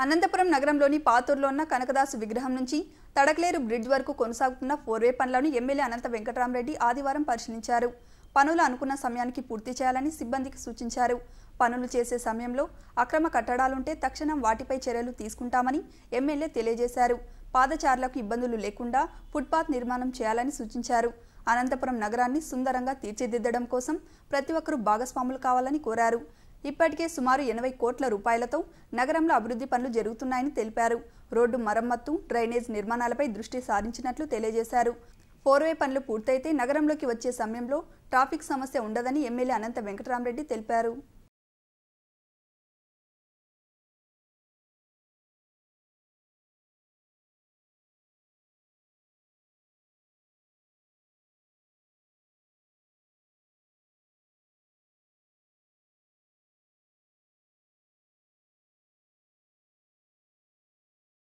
అనంతపురం నగరంలోని పాతూరులో ఉన్న కనకదాసు విగ్రహం నుంచి తడకలేరు బ్రిడ్జ్ వరకు కొనసాగుతున్న ఫోర్వే పనులను ఎమ్మెల్యే అనంత వెంకటరామరెడ్డి ఆదివారం పరిశీలించారు పనులు అనుకున్న సమయానికి పూర్తి చేయాలని సిబ్బందికి సూచించారు పనులు చేసే సమయంలో అక్రమ కట్టడాలుంటే తక్షణం వాటిపై చర్యలు తీసుకుంటామని ఎమ్మెల్యే తెలియజేశారు పాదచారులకు ఇబ్బందులు లేకుండా ఫుట్పాత్ నిర్మాణం చేయాలని సూచించారు అనంతపురం నగరాన్ని సుందరంగా తీర్చిదిద్దడం కోసం ప్రతి ఒక్కరూ భాగస్వాములు కావాలని కోరారు ఇప్పటికే సుమారు ఎనభై కోట్ల రూపాయలతో నగరంలో అభివృద్ధి పనులు జరుగుతున్నాయని తెలిపారు రోడ్డు మరమ్మత్తు డ్రైనేజ్ నిర్మాణాలపై దృష్టి సారించినట్లు తెలియజేశారు ఫోర్వే పనులు పూర్తయితే నగరంలోకి వచ్చే సమయంలో ట్రాఫిక్ సమస్య ఉండదని ఎమ్మెల్యే అనంత వెంకటరామరెడ్డి తెలిపారు